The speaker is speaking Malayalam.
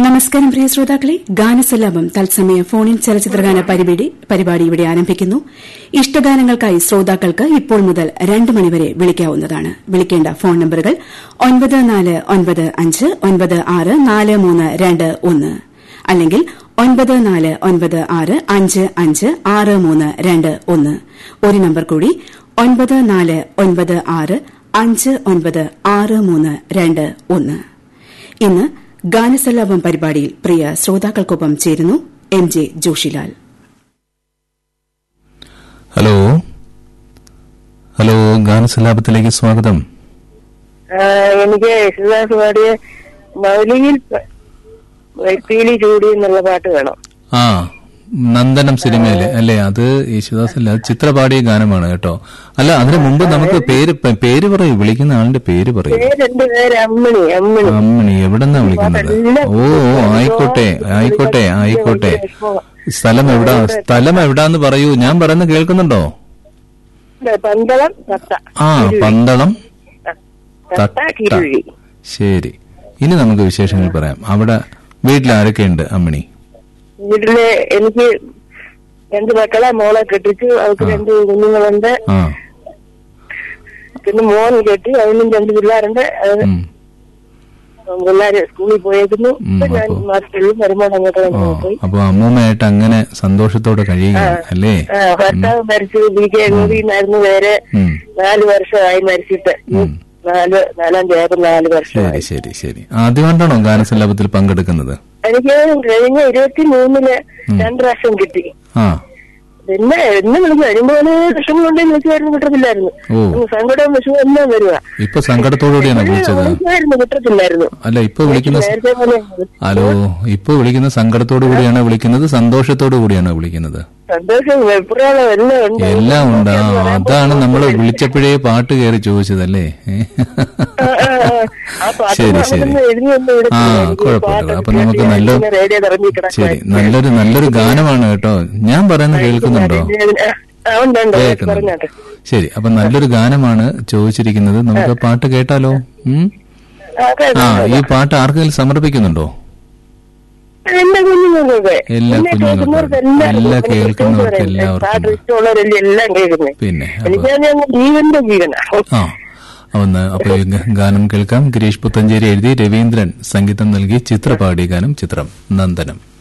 നമസ്കാരം പ്രിയ ശ്രോതാക്കളെ ഗാനസല്ലാപം തത്സമയ ഫോണിൻ ചലച്ചിത്രഗാന പരിപാടി പരിപാടി ഇവിടെ ആരംഭിക്കുന്നു ഇഷ്ടഗാനങ്ങൾക്കായി ശ്രോതാക്കൾക്ക് ഇപ്പോൾ മുതൽ രണ്ട് മണിവരെ വിളിക്കാവുന്നതാണ് വിളിക്കേണ്ട ഫോൺ നമ്പറുകൾ ഒൻപത് നാല് ഒൻപത് അഞ്ച് ഒൻപത് ആറ് നാല് മൂന്ന് രണ്ട് ഒന്ന് അല്ലെങ്കിൽ ഒൻപത് നാല് ഒൻപത് ആറ് അഞ്ച് അഞ്ച് ആറ് മൂന്ന് രണ്ട് ഒന്ന് ഒരു നമ്പർ കൂടി ഒൻപത് നാല് ഒൻപത് ആറ് അഞ്ച് ഒൻപത് ആറ് മൂന്ന് രണ്ട് ഒന്ന് ഇന്ന് ഗാനസല്ലാപം പരിപാടിയിൽ പ്രിയ ശ്രോതാക്കൾക്കൊപ്പം ചേരുന്നു M J Joshilal hello hello ഗാനസലാപത്തിലേക്ക് സ്വാഗതം ആ, എനിക്ക് യേശുദാസ് പാടിയ മൗലിയിൽ വ്യക്തിയിലി ചൂടി എന്നുള്ള പാട്ട് വേണം ആ നന്ദനം സിനിമയിലെ അല്ലേ അത് യേശുദാസ് അല്ല അത് ചിത്ര പാടിയ ഗാനമാണ് കേട്ടോ അല്ല അതിന് മുമ്പ് നമുക്ക് പേര് പ- പേര് പറയൂ വിളിക്കുന്ന ആളിന്റെ പേര് പറയൂ പേരെന്റെ പേര് അമ്മിണി അമ്മിണി അമ്മണി എവിടെന്നാ വിളിക്കുന്നത് ഓ ഓ ആയിക്കോട്ടെ ആയിക്കോട്ടെ ആയിക്കോട്ടെ സ്ഥലം എവിടാ സ്ഥലം എവിടാന്ന് പറയൂ ഞാൻ പറയുന്നത് കേൾക്കുന്നുണ്ടോ പന്തളം തത്ത ആ പന്തളം തത്ത തത്ത കിരുഴി ശരി ഇനി നമുക്ക് വിശേഷങ്ങൾ പറയാം അവിടെ വീട്ടിൽ ആരൊക്കെയുണ്ട് അമ്മിണി വീട്ടില് എനിക്ക് രണ്ട് മക്കളെ മോളെ കെട്ടിച്ചു അവർക്ക് രണ്ട് കുഞ്ഞുങ്ങളുണ്ട് ആ പിന്നെ മോൻ കെട്ടി അതിനും രണ്ട് പിള്ളേരുണ്ട് അത് ഉം. പിള്ളേര് സ്കൂളിൽ പോയേക്കുന്നു ഉം, ഇപ്പൊ ഞാൻ അപ്പൊ- മാസത്തിലും വരുമാനം അങ്ങോട്ട് ഓ തന്നെ പോയി അപ്പൊ അമ്മൂമ്മയായിട്ട് അങ്ങനെ സന്തോഷത്തോടെ കഴിയുകയാണ് അല്ലേ ആ, ഭർത്താവ് മരിച്ചു ബി കെ നൂറിനായിരുന്നു പേര് ഉം. നാല് വർഷമായി മരിച്ചിട്ട് ഉം. നാല് നാലാം തീയതി നാല് ശരി വർഷമായി ശരി ശരി ആദ്യമായിട്ടാണോ ഗാനസല്ലാപത്തിൽ പങ്കെടുക്കുന്നത് എനിക്ക് കഴിഞ്ഞ ഇരുപത്തി മൂന്നില് രണ്ട് പ്രാവശ്യം കിട്ടി ആ പിന്നെ എന്നെ വിളിച്ചു വരുമ്പോൾ വിഷമം കൊണ്ടേ വിളിച്ചായിരുന്നു കിട്ടത്തില്ലായിരുന്നു ഓ ഉം, സങ്കടവും വിഷമം എല്ലാം വരുക ഇപ്പൊ സങ്കടത്തോടുകൂടിയാണോ വിളിച്ചത് വിളിച്ചായിരുന്നു കിട്ടത്തില്ലായിരുന്നു അല്ല ഇപ്പൊ വിളിക്കുന്ന സ- നേരത്തെ പോലെ ഹലോ ഇപ്പൊ വിളിക്കുന്ന സങ്കടത്തോടു കൂടിയാണോ വിളിക്കുന്നത് സന്തോഷത്തോടു കൂടിയാണോ വിളിക്കുന്നത് സന്തോഷം വെപ്രാളം എല്ലാം ഉണ്ട് എല്ലാം ഉണ്ട് ആ അതാണ് നമ്മൾ വിളിച്ചപ്പോഴേ പാട്ട് കയറി ചോദിച്ചതല്ലേ ഏ? ആ, ആ, ആ. ആ പാട്ട് ശരി ശരി നമുക്കൊന്ന് എഴുതിയൊന്നും ആ എടുത്തില്ല. എനിക്ക് കുഴപ്പമില്ല പാട്ടൊക്കെ അപ്പൊ നമുക്ക് കേട്ട് നല്ല ഇങ്ങനെ റേഡിയോ ഇറങ്ങി കിടക്കുവാ. ശരി നല്ലൊരു നല്ലൊരു ഗാനമാണ് കേട്ടോ ഞാൻ പറയുന്നത് കേൾക്കുന്നുണ്ടോ ആ, ഉണ്ട്, ഉണ്ട്. കേൾക്കുന്നുണ്ട് പറഞ്ഞോട്ടെ ശരി അപ്പൊ നല്ലൊരു ഗാനമാണ് ചോദിച്ചിരിക്കുന്നത് നമുക്ക് പാട്ട് കേട്ടാലോ ഉം? ആ, കേട്ടോ. ആ ഈ പാട്ട് ആർക്കെങ്കിലും സമർപ്പിക്കുന്നുണ്ടോ എല്ലാ കുഞ്ഞുങ്ങൾക്കൊക്കെ എല്ലാ എന്നെ കുഞ്ഞുങ്ങൾക്കും. കേൾക്കുന്നവർക്ക് എല്ലാവർക്കും എല്ലാ എനിക്ക് കേൾക്കുന്നവർക്ക് പറയാം. എല്ലാവർക്കും. പാട്ട് ഇഷ്ടമുള്ളവരല്ലേ എല്ലാം കേൾക്കുന്നത് പിന്നെ അപ്പൊ എനിക്ക് ഞാൻ ജീവന്റെ ജീവനാ ആ ഒന്ന് അപ്പൊ ഈ ഗ- ഗാനം കേൾക്കാം ഗിരീഷ് പുത്തഞ്ചേരി എഴുതി രവീന്ദ്രൻ സംഗീതം നൽകി ചിത്ര പാടിയ ഗാനം ചിത്രം നന്ദനം